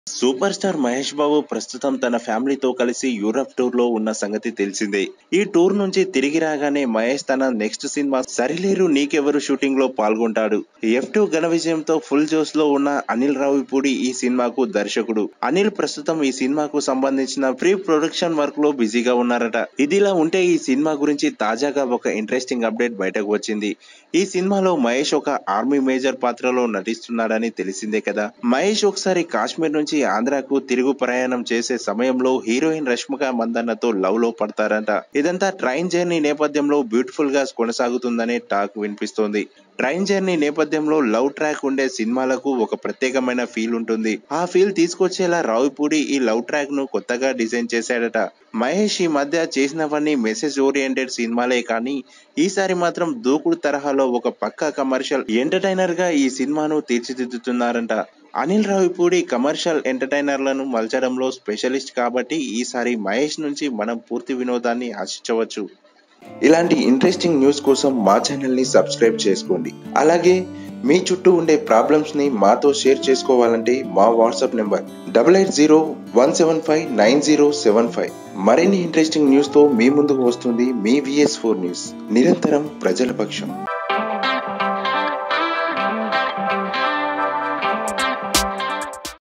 super star Mahesh బాబు ప్రస్తుతం తన ఫ్యామిలీతో కలిసి యూరప్ టూర్ లో ఉన్న సంగతి తెలిసిందే ఈ టూర్ నుంచి తిరిగి రాగానే మహేష్ తన నెక్స్ట్ సినిమా సరిలేరు నీకెవరు షూటింగ్ లో పాల్గొంటాడు ఎఫ్ టూ ఘన విజయంతో ఫుల్ జోస్ లో ఉన్న అనిల్ రావిపూడి ఈ సినిమాకు దర్శకుడు అనిల్ ప్రస్తుతం ఈ సినిమాకు సంబంధించిన ప్రీ ప్రొడక్షన్ వర్క్ లో బిజీగా ఉన్నారట ఇదిలా ఉంటే ఈ సినిమా గురించి తాజాగా ఒక ఇంట్రెస్టింగ్ అప్డేట్ బయటకు వచ్చింది ఈ సినిమాలో మహేష్ ఒక ఆర్మీ మేజర్ పాత్రలో నటిస్తున్నాడని తెలిసిందే కదా మహేష్ ఒకసారి కాశ్మీర్ నుంచి ఆంధ్రాకు తిరుగు ప్రయాణం చేసే సమయంలో హీరోయిన్ రష్మిక మందన్నతో లవ్ లో పడతారంట ఇదంతా ట్రైన్ జర్నీ నేపథ్యంలో బ్యూటిఫుల్ గా కొనసాగుతుందనే టాక్ వినిపిస్తోంది ట్రైన్ జర్నీ నేపథ్యంలో లవ్ ట్రాక్ ఉండే సినిమాలకు ఒక ప్రత్యేకమైన ఫీల్ ఉంటుంది ఆ ఫీల్ తీసుకొచ్చేలా రావిపూడి ఈ లవ్ ట్రాక్ ను కొత్తగా డిజైన్ చేశాడట మహేష్ ఈ మధ్య చేసినవన్నీ మెసేజ్ ఓరియంటెడ్ సినిమాలే కానీ ఈసారి మాత్రం దూకుడు తరహాలో ఒక పక్కా కమర్షియల్ ఎంటర్టైనర్ గా ఈ సినిమాను తీర్చిదిద్దుతున్నారంట అనిల్ రావిపూడి కమర్షియల్ ఎంటర్టైనర్లను మలచడంలో స్పెషలిస్ట్ కాబట్టి ఈసారి మహేష్ నుంచి మనం పూర్తి వినోదాన్ని ఆశించవచ్చు ఇలాంటి ఇంట్రెస్టింగ్ న్యూస్ కోసం మా ఛానల్ని సబ్స్క్రైబ్ చేసుకోండి అలాగే మీ చుట్టూ ఉండే ప్రాబ్లమ్స్ ని మాతో షేర్ చేసుకోవాలంటే మా WhatsApp number double eight zero one seven five nine zero seven five మరిన్ని ఇంట్రెస్టింగ్ న్యూస్ తో మీ ముందుకు వస్తుంది మీ విఎస్ ఫోర్ న్యూస్ నిరంతరం ప్రజల పక్షం